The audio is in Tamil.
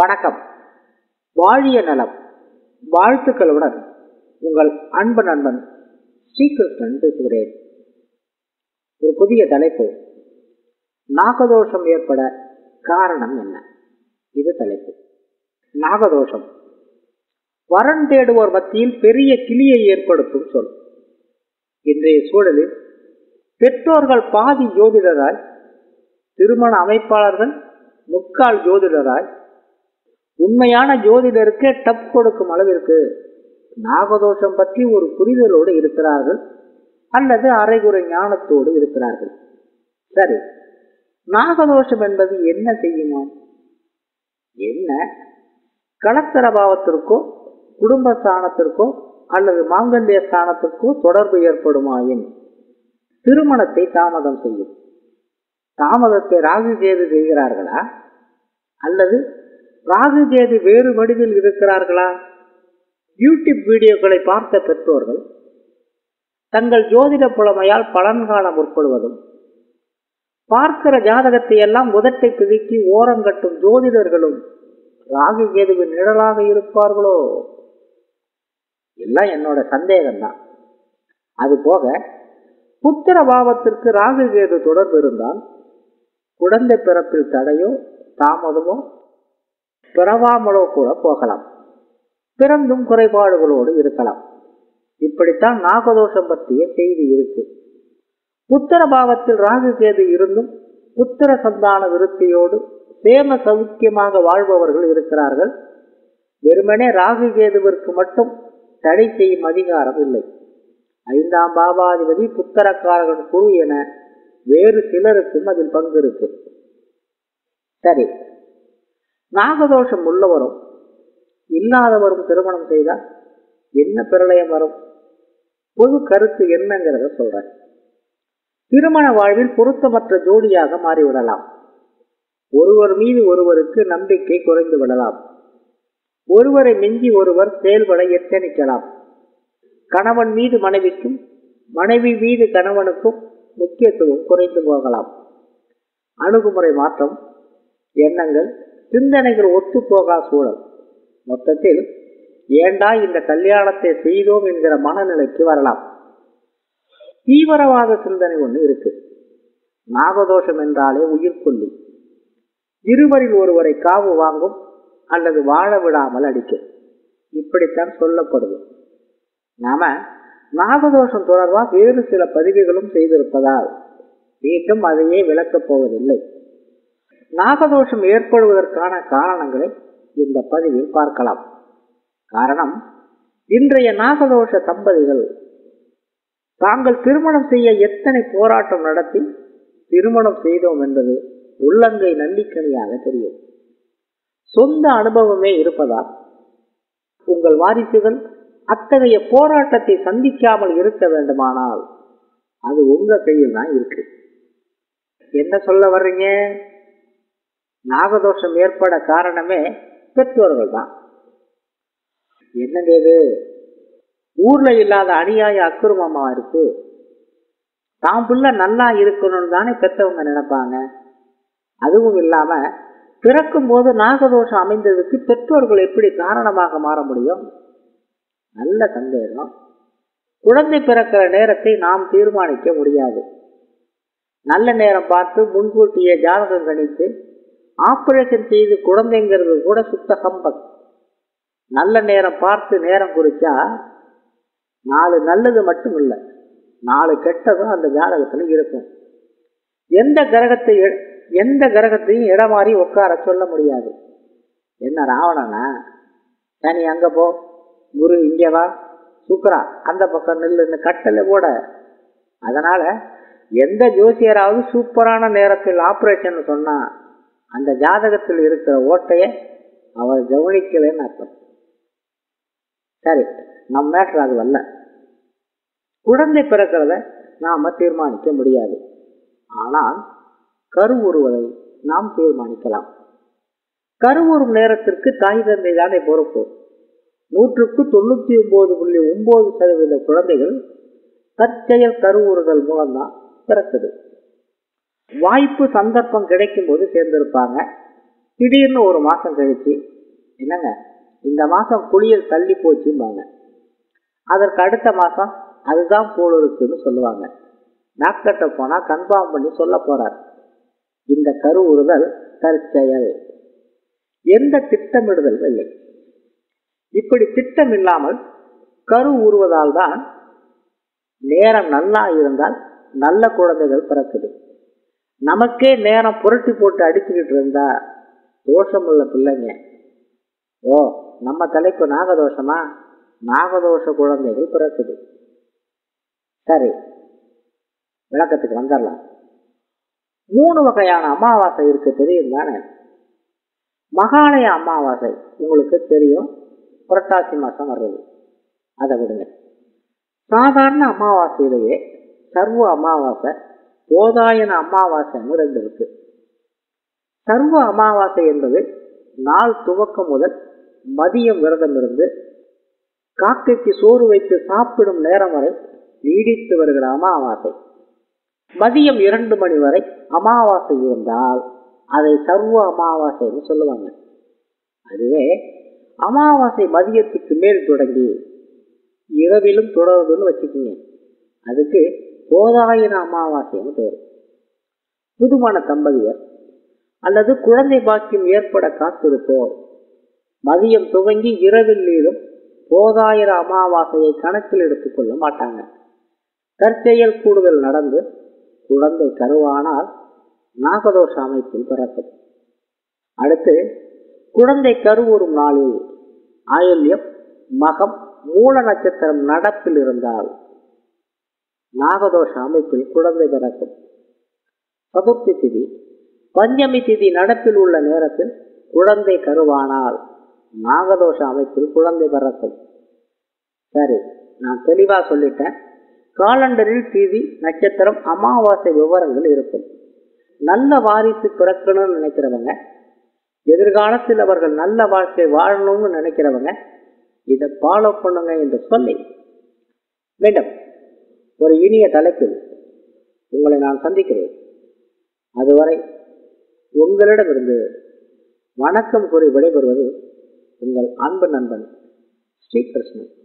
வணக்கம் வாழிய நலம் வாழ்த்துக்களுடன் உங்கள் அன்பு நண்பன் ஸ்ரீகிருஷ்ணன் பேசுகிறேன் ஒரு புதிய தலைப்பு நாகதோஷம் ஏற்பட காரணம் என்ன இது தலைப்பு நாகதோஷம் வரன் தேடுவோர் மத்தியில் பெரிய கிளியை ஏற்படுத்தும் சொல் இன்றைய சூழலில் பெற்றோர்கள் பாதி ஜோதிடராய் திருமண அமைப்பாளர்கள் முக்கால் ஜோதிடராய் உண்மையான ஜோதிடருக்கு டப் கொடுக்கும் அளவிற்கு நாகதோஷம் பற்றி ஒரு புரிதலோடு இருக்கிறார்கள் அல்லது அரைகுறை ஞானத்தோடு இருக்கிறார்கள் சரி நாகதோஷம் என்பது என்ன செய்யுமா என்ன கலத்தர பாவத்திற்கோ குடும்ப ஸ்தானத்திற்கோ அல்லது மாங்கல்ய ஸ்தானத்திற்கோ தொடர்பு ஏற்படுமாயின் திருமணத்தை தாமதம் செய்யும் தாமதத்தை ராகு கேது செய்கிறார்களா அல்லது ராகு கேது வேறு வடிவில் இருக்கிறார்களா யூடியூப் வீடியோக்களை பார்த்த பெற்றோர்கள் தங்கள் ஜோதிட புலமையால் பலன் காண முற்படுவதும் பார்க்கிற ஜாதகத்தை எல்லாம் முதட்டை பிதுக்கி ஓரங்கட்டும் ஜோதிடர்களும் ராகு கேதுவின் நிழலாக இருப்பார்களோ எல்லாம் என்னோட சந்தேகம்தான் அது போக புத்திர பாவத்திற்கு ராகு கேது தொடர்பு இருந்தால் குழந்தை பிறப்பில் தடையோ தாமதமோ பிறவாமலோ கூட போகலாம் பிறந்தும் குறைபாடுகளோடு இருக்கலாம் இப்படித்தான் நாகதோஷம் பற்றிய செய்தி இருக்கு புத்திர பாவத்தில் ராகு கேது இருந்தும் புத்திர சந்தான விருத்தியோடு சேம சௌக்கியமாக வாழ்பவர்கள் இருக்கிறார்கள் வெறுமனே ராகு கேதுவிற்கு மட்டும் தடை செய்யும் அதிகாரம் இல்லை ஐந்தாம் பாபாதிபதி புத்தரக்காரகன் குரு என வேறு சிலருக்கும் அதில் பங்கு இருக்கு சரி நாகதோஷம் உள்ளவரும் இல்லாதவரும் திருமணம் செய்தால் என்ன பிரளயம் வரும் பொது கருத்து என்னங்கிறத சொல்றேன் திருமண வாழ்வில் பொருத்தமற்ற ஜோடியாக மாறிவிடலாம் ஒருவர் மீது ஒருவருக்கு நம்பிக்கை குறைந்து விடலாம் ஒருவரை மிஞ்சி ஒருவர் செயல்பட எத்தனிக்கலாம் கணவன் மீது மனைவிக்கும் மனைவி மீது கணவனுக்கும் முக்கியத்துவம் குறைந்து போகலாம் அணுகுமுறை மாற்றம் எண்ணங்கள் சிந்தனைகள் ஒத்துப்போகா சூழல் மொத்தத்தில் ஏண்டா இந்த கல்யாணத்தை செய்தோம் என்கிற மனநிலைக்கு வரலாம் தீவிரவாத சிந்தனை ஒன்று இருக்கு நாகதோஷம் என்றாலே உயிர்கொல்லி இருவரில் ஒருவரை காவு வாங்கும் அல்லது வாழ விடாமல் அடிக்கும் இப்படித்தான் சொல்லப்படுது நாம நாகதோஷம் தொடர்பாக வேறு சில பதிவுகளும் செய்திருப்பதால் மீண்டும் அதையே விளக்கப் போவதில்லை நாகதோஷம் ஏற்படுவதற்கான காரணங்களை இந்த பதிவில் பார்க்கலாம் காரணம் இன்றைய நாகதோஷ தம்பதிகள் தாங்கள் திருமணம் செய்ய எத்தனை போராட்டம் நடத்தி திருமணம் செய்தோம் என்பது உள்ளங்கை நல்லிக்கனியாக தெரியும் சொந்த அனுபவமே இருப்பதால் உங்கள் வாரிசுகள் அத்தகைய போராட்டத்தை சந்திக்காமல் இருக்க வேண்டுமானால் அது உங்க கையில் தான் இருக்கு என்ன சொல்ல வர்றீங்க நாகதோஷம் ஏற்பட காரணமே பெற்றோர்கள் தான் என்னங்க இது ஊர்ல இல்லாத அநியாய அக்குருமமா இருக்கு தான் பிள்ளை நல்லா இருக்கணும்னு தானே பெற்றவங்க நினைப்பாங்க அதுவும் இல்லாம பிறக்கும் போது நாகதோஷம் அமைந்ததுக்கு பெற்றோர்கள் எப்படி காரணமாக மாற முடியும் நல்ல சந்தேகம் குழந்தை பிறக்கிற நேரத்தை நாம் தீர்மானிக்க முடியாது நல்ல நேரம் பார்த்து முன்கூட்டியே ஜாதகம் கணித்து ஆபரேஷன் செய்து குழந்தைங்கிறது கூட சுத்த கம்பக் நல்ல நேரம் பார்த்து நேரம் குறிச்சா நாலு நல்லது மட்டும் இல்லை நாலு கெட்டதும் அந்த ஜாதகத்துல இருக்கும் எந்த கிரகத்தை எந்த கிரகத்தையும் இடமாறி உட்கார சொல்ல முடியாது என்ன ராவணனா சனி அங்க போ குரு இங்கே வா சுக்கரா அந்த பக்கம் நில்லுன்னு கட்டளை போட அதனால எந்த ஜோசியராவது சூப்பரான நேரத்தில் ஆபரேஷன் சொன்னா அந்த ஜாதகத்தில் இருக்கிற ஓட்டைய அவர் கவனிக்கலன்னு அர்த்தம் சரி நம் மேட்டர் அது வரல குழந்தை பிறக்கிறத நாம தீர்மானிக்க முடியாது ஆனால் கருவுறுவதை நாம் தீர்மானிக்கலாம் கருவுறும் நேரத்திற்கு தாய் தந்தை தானே பொறுப்பு நூற்றுக்கு தொண்ணூத்தி ஒன்பது புள்ளி ஒன்பது சதவீத குழந்தைகள் தற்செயல் கருவுறுதல் மூலம்தான் பிறக்குது வாய்ப்பு சந்தர்ப்பம் கிடைக்கும் போது சேர்ந்திருப்பாங்க திடீர்னு ஒரு மாசம் கழிச்சு என்னங்க இந்த மாதம் குளியல் தள்ளி போச்சும்பாங்க அதற்கு அடுத்த மாதம் அதுதான் போல் இருக்குன்னு சொல்லுவாங்க டாக்டர்கிட்ட போனால் கன்ஃபார்ம் பண்ணி சொல்ல போறார் இந்த கரு உறுதல் தற்செயல் எந்த திட்டமிடுதல் இல்லை இப்படி திட்டம் இல்லாமல் கரு உருவதால் தான் நேரம் நல்லா இருந்தால் நல்ல குழந்தைகள் பிறக்குது நமக்கே நேரம் புரட்டி போட்டு அடிச்சுக்கிட்டு இருந்தா தோஷமுள்ள பிள்ளைங்க ஓ நம்ம தலைப்பு நாகதோஷமா நாகதோஷ குழந்தைகள் பிறக்குது சரி விளக்கத்துக்கு வந்துடலாம் மூணு வகையான அமாவாசை இருக்கு தெரியும் தானே மகாலய அமாவாசை உங்களுக்கு தெரியும் புரட்டாசி மாதம் வர்றது அதை விடுங்க சாதாரண அமாவாசையிலேயே சர்வ அமாவாசை போதாயன அமாவாசைன்னு ரெண்டு இருக்கு சர்வ அமாவாசை என்பது நாள் துவக்கம் முதல் மதியம் விரதம் இருந்து காக்கைக்கு சோறு வைத்து சாப்பிடும் நேரம் வரை நீடித்து வருகிற அமாவாசை மதியம் இரண்டு மணி வரை அமாவாசை இருந்தால் அதை சர்வ அமாவாசைன்னு சொல்லுவாங்க அதுவே அமாவாசை மதியத்துக்கு மேல் தொடங்கி இரவிலும் தொடருதுன்னு வச்சுக்கோங்க அதுக்கு போதாயன அமாவாசைன்னு பேர் புதுமண தம்பதியர் அல்லது குழந்தை பாக்கியம் ஏற்பட காத்திருப்போர் மதியம் துவங்கி இரவில் நீளும் போதாயிர அமாவாசையை கணக்கில் எடுத்துக்கொள்ள மாட்டாங்க தற்செயல் கூடுதல் நடந்து குழந்தை கருவானால் நாகதோஷ அமைப்பில் பிறக்கும் அடுத்து குழந்தை கருவுறும் நாளில் ஆயுள்யம் மகம் மூல நட்சத்திரம் நடப்பில் இருந்தால் நாகதோஷ அமைப்பில் குழந்தை பிறக்கும் சதுர்த்தி திதி பஞ்சமி திதி நடப்பில் உள்ள நேரத்தில் குழந்தை கருவானால் நாகதோஷ அமைப்பில் குழந்தை பிறக்கும் சரி நான் தெளிவா சொல்லிட்டேன் காலண்டரில் திதி நட்சத்திரம் அமாவாசை விவரங்கள் இருக்கும் நல்ல வாரிசு பிறக்கணும்னு நினைக்கிறவங்க எதிர்காலத்தில் அவர்கள் நல்ல வாழ்க்கை வாழணும்னு நினைக்கிறவங்க இதை ஃபாலோ பண்ணுங்க என்று சொல்லி மீண்டும் ஒரு இனிய தலைப்பில் உங்களை நான் சந்திக்கிறேன் அதுவரை உங்களிடமிருந்து வணக்கம் கூறி விடைபெறுவது உங்கள் அன்பு நண்பன் ஸ்ரீகிருஷ்ணன்